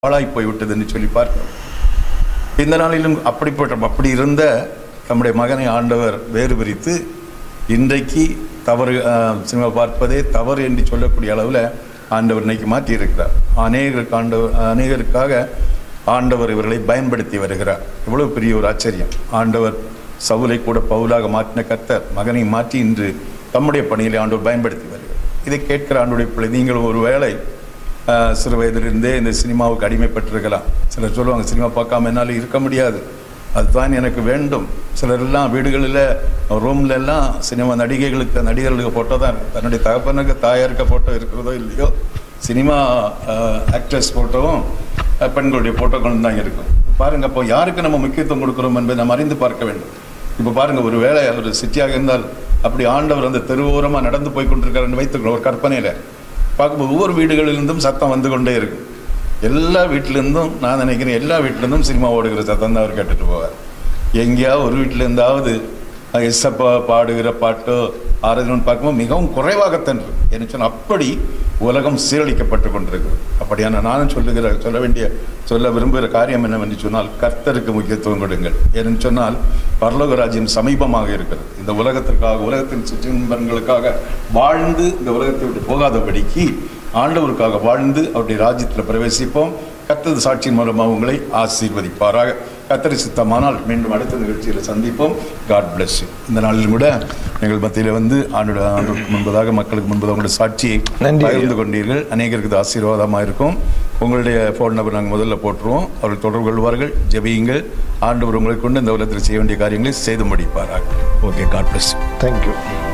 பாழாய் போய்விட்டது என்று சொல்லி பார்க்கிறோம் இந்த நாளிலும் அப்படிப்பட்ட அப்படி இருந்த நம்முடைய மகனை ஆண்டவர் வேறு பிரித்து இன்றைக்கு தவறு அஹ், சினிமா பார்ப்பதே தவறு என்று சொல்லக்கூடிய அளவில் ஆண்டவர் இன்னைக்கு மாற்றி இருக்கிறார் அநேகருக்கு ஆண்டவர் அநேகருக்காக ஆண்டவர் இவர்களை பயன்படுத்தி வருகிறார் இவ்வளவு பெரிய ஒரு ஆச்சரியம் ஆண்டவர் சவுலை கூட பவுலாக மாற்றின கர்த்தர் மகனை மாற்றி இன்று தம்முடைய பணியிலே ஆண்டவர் பயன்படுத்தி வருகிறார் இதை கேட்கிற ஆண்டுடைய பிள்ளை நீங்கள் ஒரு வேளை ஆஹ் சிறு வயதிலிருந்தே இந்த சினிமாவுக்கு அடிமைப்பட்டிருக்கலாம் சிலர் சொல்லுவாங்க சினிமா பார்க்காம என்னால் இருக்க முடியாது அதுதான் எனக்கு வேண்டும் சிலர் எல்லாம் வீடுகளில் ரூம்ல எல்லாம் சினிமா நடிகைகளுக்கு நடிகர்களுக்கு போட்டோ தான் இருக்கும். தன்னுடைய தகப்பனுக்கு தாயாருக்கு போட்டோ இருக்கிறதோ இல்லையோ சினிமா ஆக்ட்ரஸ் போட்டோவும் அஹ், பெண்களுடைய போட்டோக்களும் தான் இருக்கும் பாருங்க அப்போ யாருக்கு நம்ம முக்கியத்துவம் கொடுக்குறோம் என்பதை நம்ம அறிந்து பார்க்க வேண்டும் இப்போ பாருங்க ஒரு வேளை ஒரு சிட்டியாக இருந்தால் அப்படி ஆண்டவர் அந்த தெருவோரமாக நடந்து போய் கொண்டிருக்காருன்னு வைத்துக்கணும் ஒரு கற்பனையில் பார்க்கும்போது ஒவ்வொரு வீடுகளிலிருந்தும் சத்தம் வந்து கொண்டே இருக்கும் எல்லா வீட்டிலேருந்தும் நான் நினைக்கிறேன் எல்லா வீட்டிலேருந்தும் சினிமா ஓடுகிற சத்தம் தான் அவர் கேட்டுட்டு போவார் எங்கேயாவது ஒரு வீட்டில் இருந்தாவது எஸ்ஸப்பா பாடுகிற பாட்டோ ஆராதனை பார்க்கும்போது மிகவும் குறைவாகத்தான் இருக்கு என்ன சொன்னால் அப்படி உலகம் சீரழிக்கப்பட்டு கொண்டிருக்கிறது அப்படியான நானும் சொல்லுகிற சொல்ல வேண்டிய சொல்ல விரும்புகிற காரியம் என்னவென்று சொன்னால் கர்த்தருக்கு முக்கியத்துவம் கொடுங்கள் ஏன்னு சொன்னால் பரலோக ராஜ்யம் சமீபமாக இருக்கிறது இந்த உலகத்திற்காக உலகத்தின் சுற்றின்பங்களுக்காக வாழ்ந்து இந்த உலகத்தை விட்டு போகாதபடிக்கு ஆண்டவருக்காக வாழ்ந்து அவருடைய ராஜ்யத்தில் பிரவேசிப்போம் கர்த்தர் சாட்சியின் மூலமாக உங்களை ஆசீர்வதிப்பாராக கத்தரி சித்தமானால் மீண்டும் அடுத்த நிகழ்ச்சியில் சந்திப்போம் காட் bless you இந்த நாளில் கூட எங்கள் மத்தியில் வந்து ஆண்டோட ஆண்டுக்கு முன்பதாக மக்களுக்கு முன்பதாக உங்களுடைய சாட்சியை நன்றி ஐயா. பகிர்ந்து கொண்டீர்கள் அநேகருக்கு இது ஆசீர்வாதமாக இருக்கும் உங்களுடைய ஃபோன் நம்பர் நாங்கள் முதல்ல போட்டுருவோம் அவர்கள் தொடர்பு கொள்வார்கள் ஜெபியுங்கள் ஆண்டவர் உங்களை கொண்டு இந்த உலகத்தில் செய்ய வேண்டிய காரியங்களை செய்து முடிப்பார்கள் okay God bless you thank you